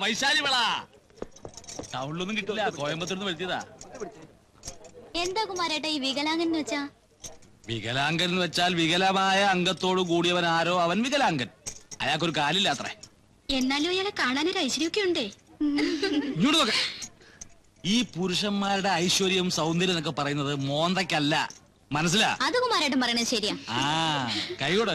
വൈശാലി വിള ടൗണിലൊന്നും കിട്ടില്ല കോയമ്പത്തൂർന്ന് വരുത്തിയതാ എന്താ കുമാരേട്ട ഈ വികലാംഗൻ എന്ന് വെച്ചാ വികലാംഗൻ എന്ന് വെച്ചാൽ വികലമായ അംഗത്തോട് കൂടിയവൻ ആരോ അവൻ വികലാംഗൻ അയാൾക്കൊരു കാലില്ല അത്രേ എന്നാലും അയാളെ കാണാനൊരു ഐശ്വര്യമൊക്കെ ഉണ്ടേ ഇങ്ങോട്ട് നോക്ക ഈ പുരുഷന്മാരുടെ ഐശ്വര്യം സൗന്ദര്യം എന്നൊക്കെ പറയുന്നത് മോന്തയ്ക്കല്ല മനസ്സിലാ അത് കുമാരേട്ടൻ പറയണത് ശരിയാ ആ കൈയോട്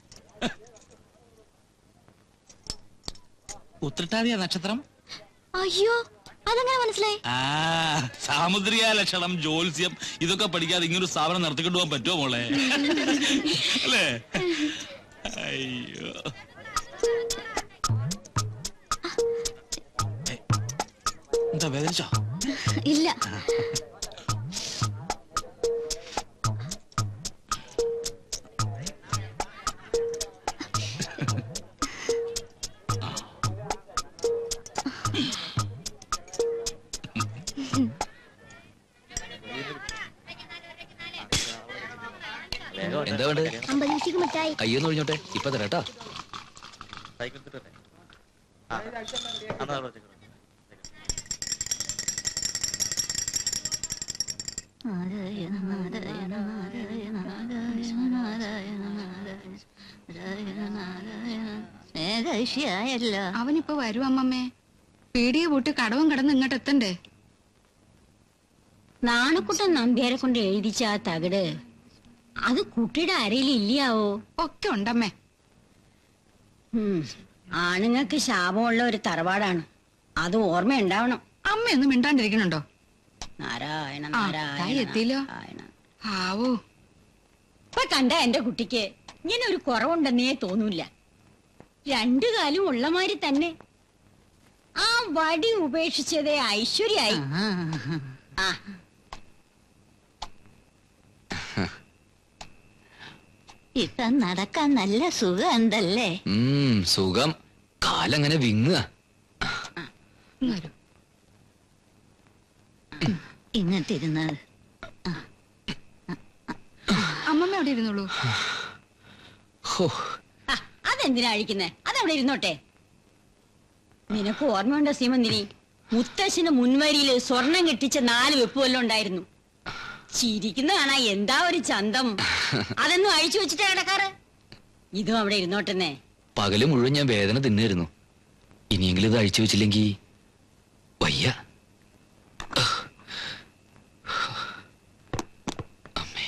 ഉത്രട്ടാതിയ നക്ഷത്രം അയ്യോ അതെങ്ങനെ മനസ്സിലായി ആ സാമുദ്രിക ലക്ഷണം ജോത്സ്യം ഇതൊക്കെ പഠിക്കാതെ ഇങ്ങനൊരു സ്ഥാപനം നടത്തിക്കൊണ്ടു പോകാൻ പറ്റുമോ മോളെ അല്ലേ അയ്യോ ഏ, എന്താ വേദനിച്ചോ ഇല്ല എന്താ വേണ്ടത് അമ്പത് ദിവസത്തേക്ക് മിഠായി കയ്യൊന്ന് ഒഴിഞ്ഞോട്ടെ ഇപ്പൊ തരാട്ടോ അവനിപ്പോ വരും അമ്മമ്മേ പീടിയെ പൂട്ടി കടവും കടന്ന് ഇങ്ങോട്ട് എത്തണ്ടേ നാണക്കുട്ടൻ നമ്പ്യാരെ കൊണ്ട് എഴുതിച്ച ആ തകിട് അത് കുട്ടിയുടെ അരയിൽ ഇല്ലയാവോ ഒക്കെ ഉണ്ടമ്മേ ഉം. ആണുങ്ങൾക്ക് ശാപമുള്ള ഒരു തറവാടാണ് അത് ഓർമ്മയുണ്ടാവണം അമ്മയൊന്നും മിണ്ടാണ്ടിരിക്കണുണ്ടോ നാരായണ ആ, നാരായണ തായി എത്തിയില്ലോ. നാരായണ. ആവോ ഇപ്പൊ കണ്ട എന്റെ കുട്ടിക്ക് ഇങ്ങനെ ഒരു കുറവുണ്ടെന്നേ തോന്നൂല രണ്ടു കാലും ഉള്ളമാതിരി തന്നെ ആ വടി ഉപേക്ഷിച്ചതേ ഐശ്വര്യായി ആ ഇപ്പൊ നടക്കാൻ നല്ല സുഖം ഉണ്ടല്ലേ ഉം സുഖം കാലങ്ങനെ വിങ്ങുക ഇങ്ങ് വരൂ. ഇങ്ങോട്ടിരുന്നത് അമ്മമ്മ അവിടെ ഇരുന്നോളൂ ഹോ ആ, അതെന്തിനാ അഴിക്കുന്നേ അതവിടെ ഇരുന്നോട്ടെ നിനക്ക് ഓർമ്മയുണ്ടോ സീമന്തിനി മുത്തശ്ശന് മുൻവരിയില് സ്വർണം കെട്ടിച്ച നാല് വെപ്പ് വല്ലതും ഉണ്ടായിരുന്നു ചിരിക്കുന്ന കാണാ എന്താ ഒരു ചന്തം അതൊന്നും അഴിച്ചു വെച്ചിട്ടാ കിടക്കാറ് ഇതും അവിടെ ഇരുന്നോട്ടെന്നേ പകല് മുഴുവൻ ഞാൻ വേദന തിന്നായിരുന്നു ഇനിയെങ്കിലും ഇത് അഴിച്ചു വെച്ചില്ലെങ്കി വയ്യ അമ്മേ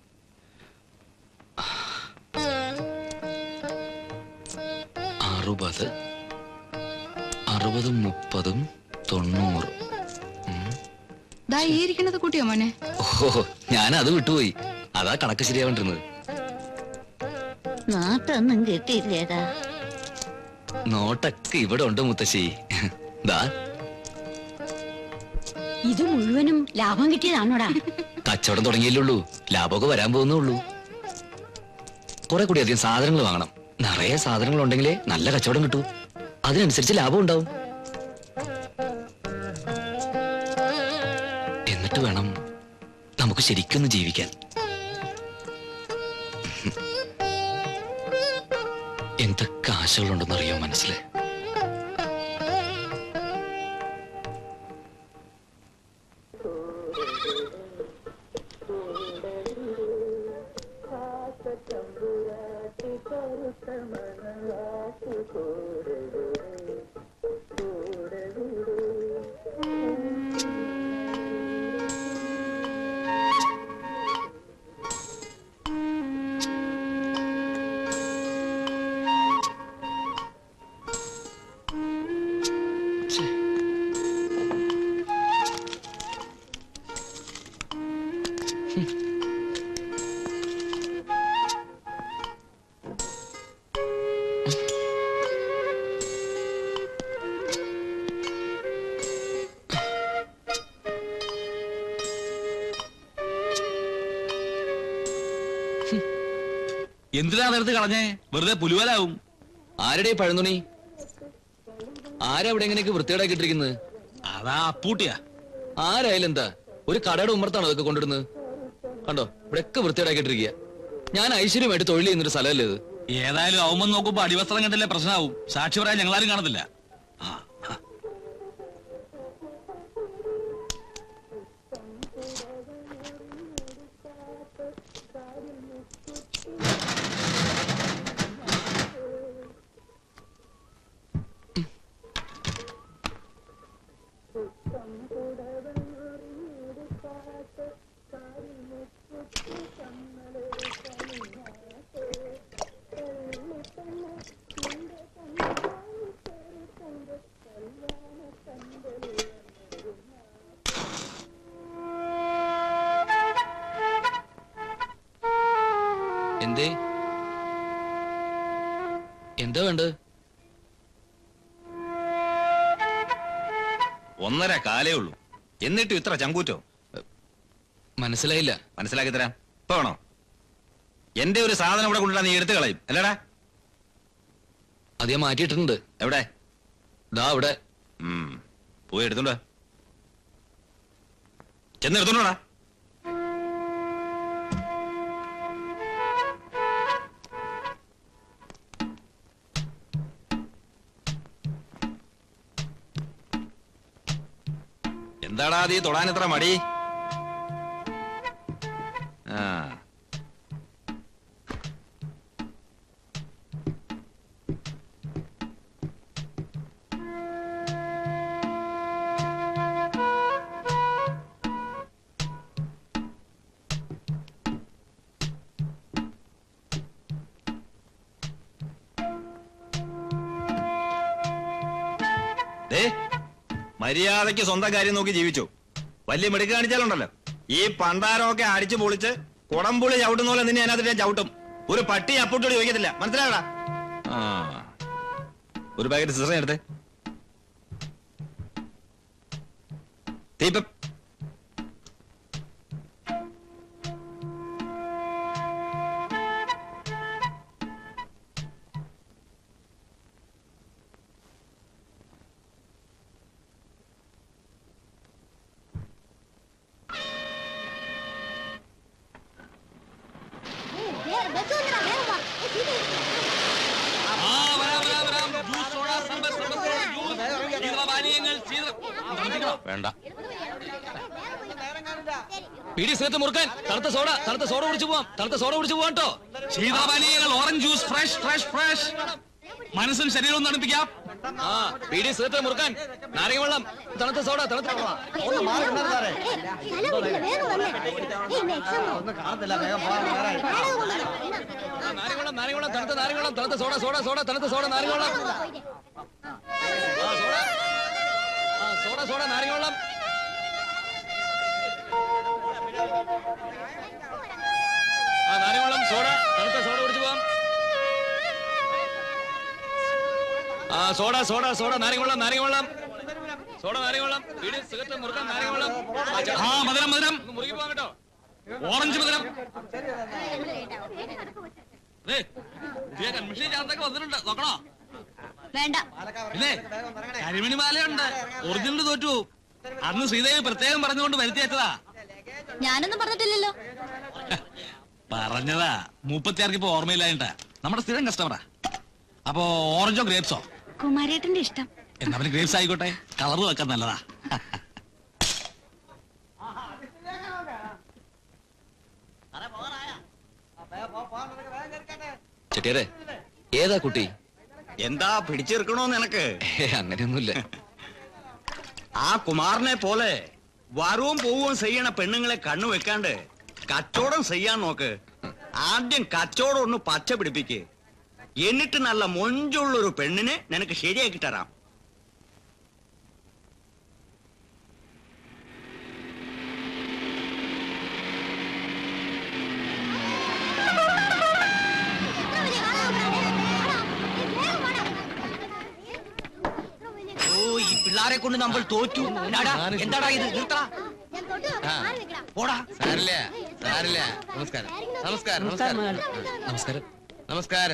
അറുപത് അറുപതും മുപ്പതും തൊണ്ണൂറ് ദാ ഈ ഇരിക്കണത് കൂട്ടിയോ മോനെ ഓഹോ ഞാൻ അത് വിട്ടുപോയി അതാ കണക്ക് ശരിയാവേണ്ടിരുന്നത് നാട്ടൊന്നും കിട്ടിയില്ലേടാ നോട്ടൊക്കെ ഇവിടെ ഉണ്ട് മുത്തശ്ശി ദാ ഇത് മുഴുവനും ലാഭം കിട്ടിയതാണോടാ കച്ചവടം തുടങ്ങിയല്ലുള്ളൂ ലാഭമൊക്കെ വരാൻ പോകുന്നേ ഉള്ളൂ കുറെ കൂടി അധികം സാധനങ്ങൾ വാങ്ങണം നിറയെ സാധനങ്ങൾ ഉണ്ടെങ്കിലേ നല്ല കച്ചവടം കിട്ടൂ അതിനനുസരിച്ച് ലാഭം ഉണ്ടാവും എന്നിട്ട് വേണം നമുക്ക് ശരിക്കൊന്ന് ജീവിക്കാൻ എന്തൊക്കെ ആശകളുണ്ടെന്നറിയോ മനസ്സിൽ എന്തിനാ നേരത്തെ കളഞ്ഞേ വെറുതെ പുലുവലാവും ആരുടെ പഴന്തുണി ആരാ ഇവിടെ എങ്ങനെയൊക്കെ വൃത്തികേടാക്കിട്ടിരിക്കുന്നത് അതാ അപ്പൂട്ടിയാ ആരായാലും എന്താ ഒരു കടയുടെ ഉമ്മറത്താണോ അതൊക്കെ കൊണ്ടിടുന്നത് കണ്ടോ ഇവിടെയൊക്കെ വൃത്തികേടാക്കിട്ടിരിക്കുക ഞാൻ ഐശ്വര്യമായിട്ട് തൊഴിൽ ചെയ്യുന്നൊരു സ്ഥലമല്ലേ ഇത് ഏതായാലും അവൻ നോക്കുമ്പോ അടിവസ്ത്രം കണ്ടല്ലേ പ്രശ്നമാവും സാക്ഷി പറയാൻ ഞങ്ങളാരും കാണത്തില്ല ആ, ആ. എന്തേ എന്താ വേണ്ടത് ഒന്നര കാലേ ഉള്ളൂ എന്നിട്ടും ഇത്ര ചങ്കൂറ്റോ മനസ്സിലായില്ല മനസ്സിലാക്കി തരാം ഇപ്പൊ വേണോ എന്റെ ഒരു സാധനം ഇവിടെ കൊണ്ടുവരാൻ നീ എടുത്തു കളയും അല്ലടാ അത് ഞാൻ മാറ്റിയിട്ടുണ്ട് എവിടെ ദാ അവിടെ ഉം. പോയി എടുത്തോണ്ട് വാ. ചെന്ന് എടുത്തോണ്ടാ എന്താടാ നീ തൊടാൻ എത്ര മടി ആ ദേ മര്യാദയ്ക്ക് സ്വന്തം കാര്യം നോക്കി ജീവിച്ചു വലിയ മിടുക്ക് കാണിച്ചാലുണ്ടല്ലോ ഈ പണ്ടാരമൊക്കെ അടിച്ചു പൊളിച്ച് കുടംപുളി ചവിട്ടുന്ന പോലെ നിന്നെ അതിനകത്ത് ഞാൻ ചവിട്ടും ഒരു പട്ടി അപ്പൂട്ടോട് ചോദിക്കത്തില്ല മനസ്സിലായടാ ആ ഒരു പാക്കറ്റ് സിസ്റ്റർ എടുത്തേ തീപ്പം ബസ് വന്നടാ വേഗം വാ ഏ, സീറ്റ് ആ വരാം വരാം വരാം ജ്യൂസ് സോഡ സർബത്ത് സർബത്ത് ജ്യൂസ് ശീതളപാനീയങ്ങൾ ശീതള വേണ്ട പീടി സിഗരറ്റ് മുറുക്കാൻ തണുത്ത സോഡ തണുത്ത സോഡ കുടിച്ചു പോവാം തണുത്ത സോഡ കുടിച്ചു പോവാം കേട്ടോ ശീതളപാനീയങ്ങൾ orange juice fresh fresh fresh മനസ്സും ശരീരവും തണുപ്പിക്കാം ആ പീടി സിഗരറ്റ് മുറുക്കാൻ നാരങ്ങ വെള്ളം തണുത്ത സോഡ തണുത്ത സ്ഥലം വിടില്ല, വേഗം വന്നേ ഏ, ഇന്ന് എക്സാം നാരങ്ങ വെള്ളം നാരങ്ങ വെള്ളം തണുത്ത നാരങ്ങ വെള്ളം തണുത്ത സോഡ സോഡ സോഡ തണുത്ത സോഡ നാരങ്ങ വെള്ളം ആ സോഡ ആ സോഡ സോഡ നാരങ്ങ വെള്ളം ആ നാരങ്ങ വെള്ളം സോഡ തണുത്ത സോഡ കുടിച്ചു പോവാം ആ സോഡ സോഡ സോഡ നാരങ്ങ വെള്ളം നാരങ്ങ വെള്ളം സോഡ നാരങ്ങ വെള്ളം വീട് സിഗരറ്റ് മുറുക്കാൻ നാരങ്ങ വെള്ളം ആ, ചേട്ടാ, ആ മധുരം മധുരം ഒന്ന് മുറുകി പോവാം കേട്ടോ ഓറഞ്ച് മധുരം ദേ, പുതിയ കൺമിഷൻ ചാർത്തൊക്കെ വന്നിട്ടുണ്ട് നോക്കണോ വേണ്ട ഇല്ലേ കരിമണി മാലയുണ്ട് ഒറിജിനൽ തോറ്റു അന്ന് ശ്രീദേവി പ്രത്യേകം പറഞ്ഞുകൊണ്ട് വരുത്തിയേറ്റതാ ഞാനൊന്നും പറഞ്ഞിട്ടില്ലല്ലോ പറഞ്ഞതാ മൂപ്പത്തിയാർക്ക് ഇപ്പൊ ഓർമ്മയില്ലായിട്ടാ നമ്മുടെ സ്ഥിരം കസ്റ്റമറാ അപ്പോ ഓറഞ്ചോ ഗ്രേപ്സോ കുമാരേട്ടന്റെ ഇഷ്ടം എന്നാ പിന്നെ ഗ്രേപ്സ് ആയിക്കോട്ടെ കളറ് വെക്കാൻ നല്ലതാ ചെട്ടിയാരെ ഏതാ കുട്ടി എന്താ പിടിച്ചെടുക്കണോ നിനക്ക് ഏ, അങ്ങനെയൊന്നുമില്ല ആ കുമാറിനെ പോലെ വരവും പോവുകയും ചെയ്യണ പെണ്ണുങ്ങളെ കണ്ണു വെക്കാണ്ട് കച്ചവടം ചെയ്യാൻ നോക്ക് ആദ്യം കച്ചവടം ഒന്ന് പച്ച പിടിപ്പിക്ക് എന്നിട്ട് നല്ല മൊഞ്ചുള്ളൊരു പെണ്ണിനെ നിനക്ക് ശരിയാക്കി തരാം ഓ ഈ പിള്ളാരെ കൊണ്ട് നമ്മൾ തോറ്റു എന്താടാ എന്താടാ ഇത് നിർത്തടാ പോടാ സാരില്ല സാരില്ല നമസ്കാരം നമസ്കാരം നമസ്കാരം നമസ്കാരം നമസ്കാരം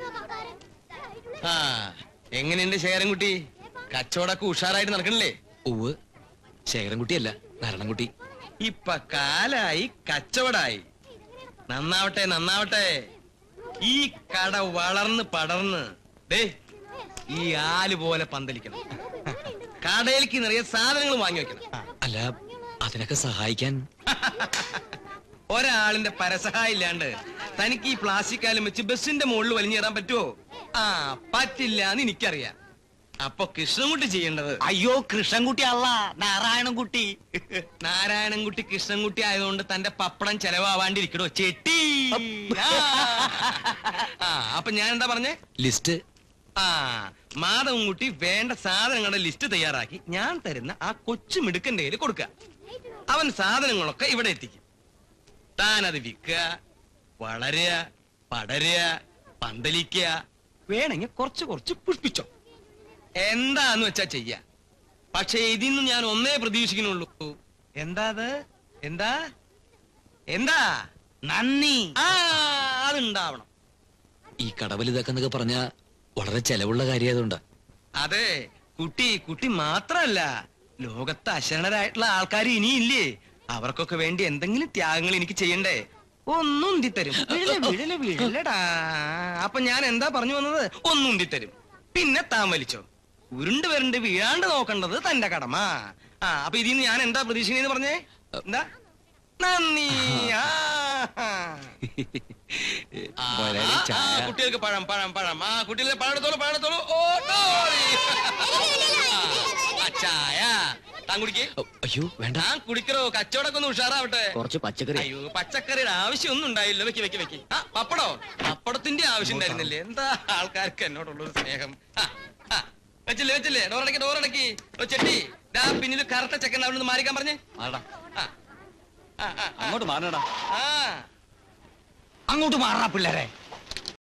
ആ എങ്ങനെയുണ്ട് ശേഖരൻകുട്ടി കച്ചവടമൊക്കെ ഉഷാറായിട്ട് നടക്കണില്ലേ ഉവ് ശേഖരൻകുട്ടിയല്ല നാരായണൻകുട്ടി ഇപ്പൊ കാലായി കച്ചവടായി നന്നാവട്ടെ നന്നാവട്ടെ ഈ കട വളർന്ന് പടർന്ന് ദേ ഈ ആല് പോലെ പന്തലിക്കണം കടയിലേക്ക് നിറയെ സാധനങ്ങൾ വാങ്ങി വെക്കണം അല്ല അതിനൊക്കെ സഹായിക്കാൻ ഒരാളിന്റെ പരസഹായം ഇല്ലാണ്ട് തനിക്ക് ഈ പ്ലാസ്റ്റിക് കാലം വെച്ച് ബസ്സിന്റെ മുകളിൽ വലിഞ്ഞേറാൻ പറ്റുമോ ആ പറ്റില്ല എന്ന് എനിക്കറിയാം അപ്പൊ കൃഷ്ണൻകുട്ടി ചെയ്യേണ്ടത് അയ്യോ കൃഷ്ണൻകുട്ടി അല്ല നാരായണൻകുട്ടി നാരായണൻകുട്ടി കൃഷ്ണൻകുട്ടി ആയതുകൊണ്ട് തന്റെ പപ്പടം ചെലവാവാണ്ടിരിക്കടോ ചെട്ടി ആ. ആ അപ്പൊ ഞാൻ എന്താ പറഞ്ഞേ ലിസ്റ്റ് ആ മാധവൻകുട്ടി വേണ്ട സാധനങ്ങളുടെ ലിസ്റ്റ് തയ്യാറാക്കി ഞാൻ തരുന്ന ആ കൊച്ചു മിടുക്കന്റെ കയ്യിൽ കൊടുക്കുക അവൻ സാധനങ്ങളൊക്കെ ഇവിടെ എത്തിക്കും താൻ അത് വിൽക്കുക വളരുക പടരുക പന്തലിക്കുക വേണമെങ്കിൽ കുറച്ച് കുറച്ച് പുഷ്പിച്ചോ എന്താന്ന് വെച്ചാ ചെയ്യ പക്ഷെ ഇതിന്ന് ഞാൻ ഒന്നേ പ്രതീക്ഷിക്കുന്നുള്ളൂ എന്താ അത് എന്താ എന്താ നന്ദി ആ അതുണ്ടാവണം ഈ കടവലിതാക്കെന്നൊക്കെ പറഞ്ഞ വളരെ ചെലവുള്ള കാര്യമായതുകൊണ്ടാ അതെ കുട്ടി കുട്ടി മാത്രല്ല ലോകത്ത് അശരണരായിട്ടുള്ള ആൾക്കാർ ഇനിയില്ലേ അവർക്കൊക്കെ വേണ്ടി എന്തെങ്കിലും ത്യാഗങ്ങൾ എനിക്ക് ചെയ്യണ്ടേ ഒന്നും ഉന്തിത്തരും വിഴല വിഴല വിഴലടാ അപ്പൊ ഞാൻ എന്താ പറഞ്ഞു വന്നത് ഒന്നും ഉന്തിത്തരും പിന്നെ താൻ വലിച്ചോ ഉരുണ്ട് വരണ്ട് വീഴാണ്ട് നോക്കേണ്ടത് തന്റെ കടമ ആ അപ്പൊ ഇതിന്ന് ഞാൻ എന്താ പ്രതീക്ഷിക്കുന്നതെന്ന് പറഞ്ഞേ എന്താ നന്ദി ആ. ആ, ആ, കുട്ടികൾക്ക് പഴം പഴം പഴം ആ കുട്ടികൾക്ക് പഴം എടുത്തോളൂ പഴം എടുത്തോളൂ ഓ ഡോറി. ആ, ചായ താൻ കുടിക്കേ ഓ, അയ്യോ വേണ്ട താൻ കുടിക്കറോ കച്ചവടമൊക്കെ ഒന്ന് ഉഷാറാവട്ടെ കുറച്ച് പച്ചക്കറി അയ്യോ പച്ചക്കറിയുടെ ആവശ്യം ഒന്നും ഉണ്ടായില്ല വെക്ക് വെക്ക് വെക്ക് ആ പപ്പടോ പപ്പടത്തിന്റെ ആവശ്യം ഉണ്ടായിരുന്നില്ലേ എന്താ ആൾക്കാർക്ക് എന്നോടുള്ളൊരു സ്നേഹം ആ, ആ, വെച്ചില്ലേ വെച്ചില്ലേ ഡോറടക്കി ഡോറടക്കി ഓ ചെട്ടി ദാ പിന്നിൽ കറുത്ത ചെക്കൻ അവിടെ നിന്ന് മാറിക്കാൻ പറഞ്ഞേ ആ, ആ, ആ, ആ, അങ്ങോട്ട് മാറണടാ ആ അങ്ങോട്ട് മാറാ പിള്ളേരെ